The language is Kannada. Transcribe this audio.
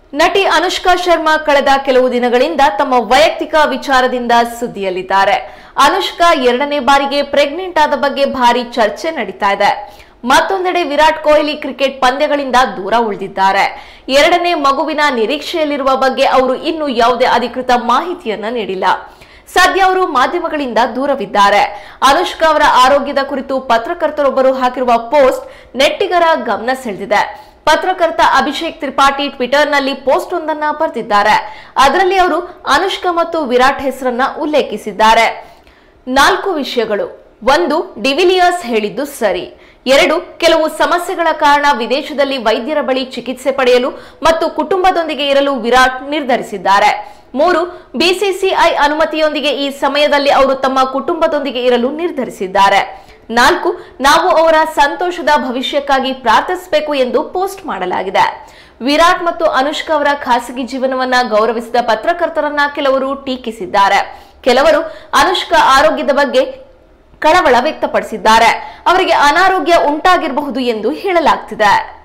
ನಟಿ ಅನುಷ್ಕಾ ಶರ್ಮಾ ಕಳೆದ ಕೆಲವು ದಿನಗಳಿಂದ ತಮ್ಮ ವೈಯಕ್ತಿಕ ವಿಚಾರದಿಂದ ಸುದ್ದಿಯಲ್ಲಿದ್ದಾರೆ ಅನುಷ್ಕಾ ಎರಡನೇ ಬಾರಿಗೆ ಪ್ರೆಗ್ನೆಂಟ್ ಆದ ಬಗ್ಗೆ ಭಾರಿ ಚರ್ಚೆ ನಡೀತಾ ಇದೆ ಮತ್ತೊಂದೆಡೆ ವಿರಾಟ್ ಕೊಹ್ಲಿ ಕ್ರಿಕೆಟ್ ಪಂದ್ಯಗಳಿಂದ ದೂರ ಉಳಿದಿದ್ದಾರೆ ಎರಡನೇ ಮಗುವಿನ ನಿರೀಕ್ಷೆಯಲ್ಲಿರುವ ಬಗ್ಗೆ ಅವರು ಇನ್ನೂ ಯಾವುದೇ ಅಧಿಕೃತ ಮಾಹಿತಿಯನ್ನ ನೀಡಿಲ್ಲ ಸದ್ಯ ಅವರು ಮಾಧ್ಯಮಗಳಿಂದ ದೂರವಿದ್ದಾರೆ ಅನುಷ್ಕಾ ಅವರ ಆರೋಗ್ಯದ ಕುರಿತು ಪತ್ರಕರ್ತರೊಬ್ಬರು ಹಾಕಿರುವ ಪೋಸ್ಟ್ ನೆಟ್ಟಿಗರ ಗಮನ ಸೆಳೆದಿದೆ ಪತ್ರಕರ್ತ ಅಭಿಷೇಕ್ ತ್ರಿಪಾಠಿ ಟ್ವಿಟರ್ನಲ್ಲಿ ಪೋಸ್ಟ್ ಒಂದನ್ನ ಬರೆದಿದ್ದಾರೆ ಅದರಲ್ಲಿ ಅವರು ಅನುಷ್ಕಾ ಮತ್ತು ವಿರಾಟ್ ಹೆಸರನ್ನ ಉಲ್ಲೇಖಿಸಿದ್ದಾರೆ ನಾಲ್ಕು ವಿಷಯಗಳು ಒಂದು ಡಿವಿಲಿಯರ್ಸ್ ಹೇಳಿದ್ದು ಸರಿ ಎರಡು ಕೆಲವು ಸಮಸ್ಯೆಗಳ ಕಾರಣ ವಿದೇಶದಲ್ಲಿ ವೈದ್ಯರ ಬಳಿ ಚಿಕಿತ್ಸೆ ಪಡೆಯಲು ಮತ್ತು ಕುಟುಂಬದೊಂದಿಗೆ ಇರಲು ವಿರಾಟ್ ನಿರ್ಧರಿಸಿದ್ದಾರೆ ಮೂರು ಬಿಸಿಸಿಐ ಅನುಮತಿಯೊಂದಿಗೆ ಈ ಸಮಯದಲ್ಲಿ ಅವರು ತಮ್ಮ ಕುಟುಂಬದೊಂದಿಗೆ ಇರಲು ನಿರ್ಧರಿಸಿದ್ದಾರೆ ನಾಲ್ಕು ನಾವು ಅವರ ಸಂತೋಷದ ಭವಿಷ್ಯಕ್ಕಾಗಿ ಪ್ರಾರ್ಥಿಸಬೇಕು ಎಂದು ಪೋಸ್ಟ್ ಮಾಡಲಾಗಿದೆ ವಿರಾಟ್ ಮತ್ತು ಅನುಷ್ಕಾ ಅವರ ಖಾಸಗಿ ಜೀವನವನ್ನ ಗೌರವಿಸಿದ ಪತ್ರಕರ್ತರನ್ನ ಕೆಲವರು ಟೀಕಿಸಿದ್ದಾರೆ ಕೆಲವರು ಅನುಷ್ಕಾ ಆರೋಗ್ಯದ ಬಗ್ಗೆ ಕಳವಳ ವ್ಯಕ್ತಪಡಿಸಿದ್ದಾರೆ ಅವರಿಗೆ ಅನಾರೋಗ್ಯ ಉಂಟಾಗಿರಬಹುದು ಎಂದು ಹೇಳಲಾಗ್ತಿದೆ